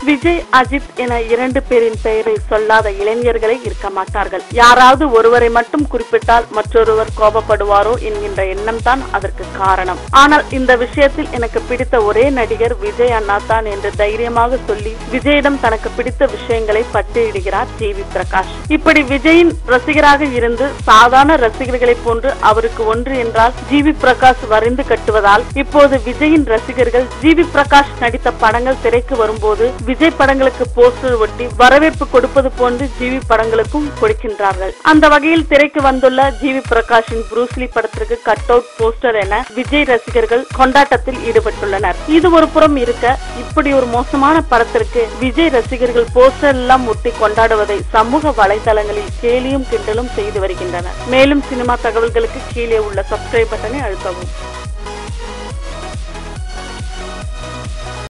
விஜய் அஜித் என இரண்டு பேரின் பெயரை சொல்லாத இளைஞர்களே இருக்க மாட்டார்கள் யாராவது ஒருவரை மட்டும் குறிப்பிட்டால் மற்றொருவர் கோபப்படுவாரோ என்கின்ற எண்ணம் தான் அதற்கு காரணம் ஆனால் இந்த விஷயத்தில் எனக்கு பிடித்த ஒரே நடிகர் விஜய் அண்ணா தான் என்று தைரியமாக சொல்லி விஜயிடம் தனக்கு பிடித்த விஷயங்களை பட்டியலிடுகிறார் ஜி வி பிரகாஷ் இப்படி விஜயின் ரசிகராக இருந்து சாதாரண ரசிகர்களைப் போன்று அவருக்கு ஒன்று என்றால் ஜி வி பிரகாஷ் வரைந்து கட்டுவதால் இப்போது விஜயின் ரசிகர்கள் ஜி வி பிரகாஷ் நடித்த படங்கள் திரைக்கு வரும்போது விஜய் படங்களுக்கு போஸ்டர் ஒட்டி வரவேற்பு கொடுப்பது போன்று ஜி வி படங்களுக்கும் கொடுக்கின்றார்கள் அந்த வகையில் திரைக்கு வந்துள்ள ஜி வி பிரகாஷின் புரூஸ்லி படத்திற்கு கட் அவுட் போஸ்டர் என விஜய் ரசிகர்கள் கொண்டாட்டத்தில் ஈடுபட்டுள்ளனர் இது ஒரு புறம் இருக்க இப்படி ஒரு மோசமான படத்திற்கு விஜய் ரசிகர்கள் போஸ்டர் எல்லாம் ஒட்டி கொண்டாடுவதை சமூக வலைதளங்களில் கேலியும் கிண்டலும் செய்து வருகின்றனர் மேலும் சினிமா தகவல்களுக்கு கீழே உள்ள சப்ஸ்கிரைப் பட்டனை அழுத்தவும்